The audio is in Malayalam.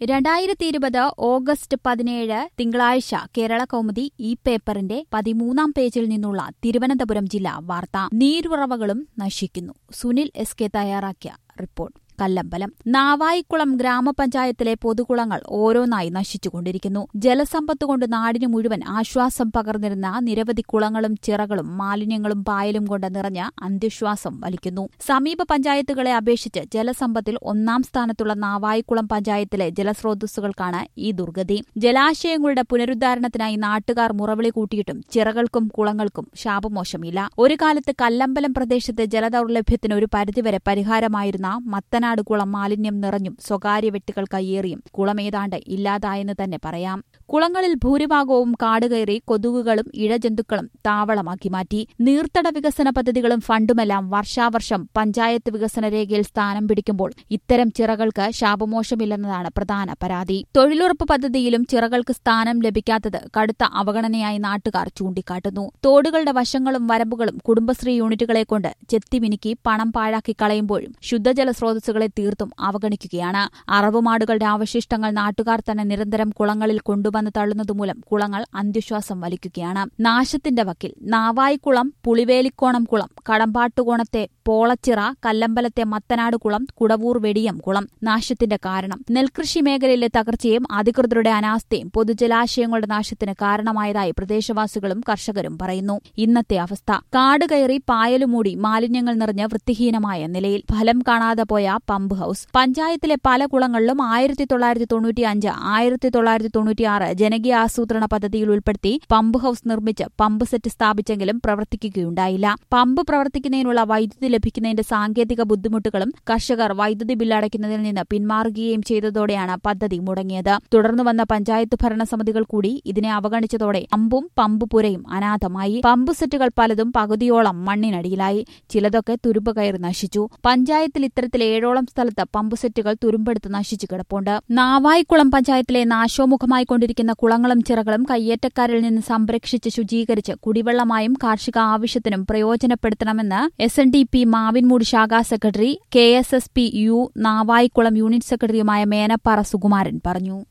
രണ്ടായിരത്തി ഇരുപത് ഓഗസ്റ്റ് പതിനേഴ് തിങ്കളാഴ്ച കേരള കൗമുദി ഈ പേപ്പറിന്റെ പതിമൂന്നാം പേജിൽ നിന്നുള്ള തിരുവനന്തപുരം ജില്ലാ വാർത്ത നീരുറവകളും നശിക്കുന്നു സുനിൽ എസ് കെ തയ്യാറാക്കിയ റിപ്പോർട്ട് കല്ലമ്പലം നാവായിക്കുളം ഗ്രാമപഞ്ചായത്തിലെ പൊതുകുളങ്ങൾ ഓരോന്നായി നശിച്ചുകൊണ്ടിരിക്കുന്നു ജലസമ്പത്ത് കൊണ്ട് നാടിനു മുഴുവൻ ആശ്വാസം പകർന്നിരുന്ന നിരവധി കുളങ്ങളും ചിറകളും മാലിന്യങ്ങളും പായലും കൊണ്ട് നിറഞ്ഞ അന്ത്യശ്വാസം വലിക്കുന്നു സമീപ പഞ്ചായത്തുകളെ അപേക്ഷിച്ച് ജലസമ്പത്തിൽ ഒന്നാം സ്ഥാനത്തുള്ള നാവായിക്കുളം പഞ്ചായത്തിലെ ജലസ്രോതസ്സുകൾക്കാണ് ഈ ദുർഗതി ജലാശയങ്ങളുടെ പുനരുദ്ധാരണത്തിനായി നാട്ടുകാർ മുറവിളി കൂട്ടിയിട്ടും ചിറകൾക്കും കുളങ്ങൾക്കും ശാപമോശമില്ല ഒരു കാലത്ത് കല്ലമ്പലം പ്രദേശത്തെ ജലദൌർലഭ്യത്തിന് ഒരു പരിധിവരെ പരിഹാരമായിരുന്ന മത്തനാട് കുളം മാലിന്യം നിറഞ്ഞും സ്വകാര്യ വ്യക്തികൾ കയ്യേറിയും കുളമേതാണ്ട് ഇല്ലാതായെന്ന് തന്നെ പറയാം കുളങ്ങളിൽ ഭൂരിഭാഗവും കാടുകയറി കൊതുകുകളും ഇഴജന്തുക്കളും താവളമാക്കി മാറ്റി നീർത്തട വികസന പദ്ധതികളും ഫണ്ടുമെല്ലാം വർഷാവർഷം പഞ്ചായത്ത് വികസന രേഖയിൽ സ്ഥാനം പിടിക്കുമ്പോൾ ഇത്തരം ചിറകൾക്ക് ശാപമോശമില്ലെന്നതാണ് പ്രധാന പരാതി തൊഴിലുറപ്പ് പദ്ധതിയിലും ചിറകൾക്ക് സ്ഥാനം ലഭിക്കാത്തത് കടുത്ത അവഗണനയായി നാട്ടുകാർ ചൂണ്ടിക്കാട്ടുന്നു തോടുകളുടെ വശങ്ങളും വരമ്പുകളും കുടുംബശ്രീ യൂണിറ്റുകളെ കൊണ്ട് ചെത്തിമിനുക്കി പണം പാഴാക്കി കളയുമ്പോഴും ശുദ്ധജല സ്രോതസ്സുകളെ തീർത്തും അവഗണിക്കുകയാണ് അറവുമാടുകളുടെ അവശിഷ്ടങ്ങൾ നാട്ടുകാർ തന്നെ നിരന്തരം കുളങ്ങളിൽ കൊണ്ടുവന്ന് തള്ളുന്നതുമൂലം കുളങ്ങൾ അന്ത്യശ്വാസം വലിക്കുകയാണ് നാശത്തിന്റെ വക്കിൽ നാവായിക്കുളം പുളിവേലിക്കോണം കുളം കടമ്പാട്ടുകോണത്തെ പോളച്ചിറ കല്ലമ്പലത്തെ മത്തനാട് കുളം കുടവൂർ വെടിയം കുളം നാശത്തിന്റെ കാരണം നെൽകൃഷി മേഖലയിലെ തകർച്ചയും അധികൃതരുടെ അനാസ്ഥയും പൊതുജലാശയങ്ങളുടെ നാശത്തിന് കാരണമായതായി പ്രദേശവാസികളും കർഷകരും പറയുന്നു ഇന്നത്തെ അവസ്ഥ കാട് കയറി പായലുമൂടി മാലിന്യങ്ങൾ നിറഞ്ഞ് വൃത്തിഹീനമായ നിലയിൽ ഫലം കാണാതെ പോയ പമ്പ് ഹൌസ് പഞ്ചായത്തിലെ പല കുളങ്ങളിലും ആയിരത്തി തൊള്ളായിരത്തി തൊണ്ണൂറ്റി അഞ്ച് ആയിരത്തി തൊള്ളായിരത്തി തൊണ്ണൂറ്റിയാറ് ജനകീയ ആസൂത്രണ പദ്ധതിയിൽ ഉൾപ്പെടുത്തി പമ്പ് ഹൌസ് നിർമ്മിച്ച് പമ്പ് സെറ്റ് സ്ഥാപിച്ചെങ്കിലും പ്രവർത്തിക്കുകയുണ്ടായില്ല പമ്പ് പ്രവർത്തിക്കുന്നതിനുള്ള വൈദ്യുതി ലഭിക്കുന്നതിന്റെ സാങ്കേതിക ബുദ്ധിമുട്ടുകളും കർഷകർ വൈദ്യുതി ബില്ല് അടയ്ക്കുന്നതിൽ നിന്ന് പിന്മാറുകയും ചെയ്തതോടെയാണ് പദ്ധതി മുടങ്ങിയത് തുടർന്നു വന്ന പഞ്ചായത്ത് ഭരണസമിതികൾ കൂടി ഇതിനെ അവഗണിച്ചതോടെ പമ്പും പമ്പ് പുരയും അനാഥമായി പമ്പ് സെറ്റുകൾ പലതും പകുതിയോളം മണ്ണിനടിയിലായി ചിലതൊക്കെ തുരുമ്പ് കയറി നശിച്ചു പഞ്ചായത്തിൽ ഇത്തരത്തിൽ ഏഴോളം സ്ഥലത്ത് പമ്പ് സെറ്റുകൾ തുരുമ്പെടുത്ത് നശിച്ചു കിടപ്പുണ്ട് നാവായിക്കുളം പഞ്ചായത്തിലെ നാശോമുഖമായി കൊണ്ടിരിക്കുന്ന കുളങ്ങളും ചിറകളും കയ്യേറ്റക്കാരിൽ നിന്ന് സംരക്ഷിച്ച് ശുചീകരിച്ച് കുടിവെള്ളമായും കാർഷിക ആവശ്യത്തിനും പ്രയോജനപ്പെടുത്തണമെന്ന് S N D P Mavinmoodu ശാഖാ secretary K S S P U Navaikulam unit സെക്രട്ടറിയുമായ മേനപ്പാറ സുകുമാരൻ പറഞ്ഞു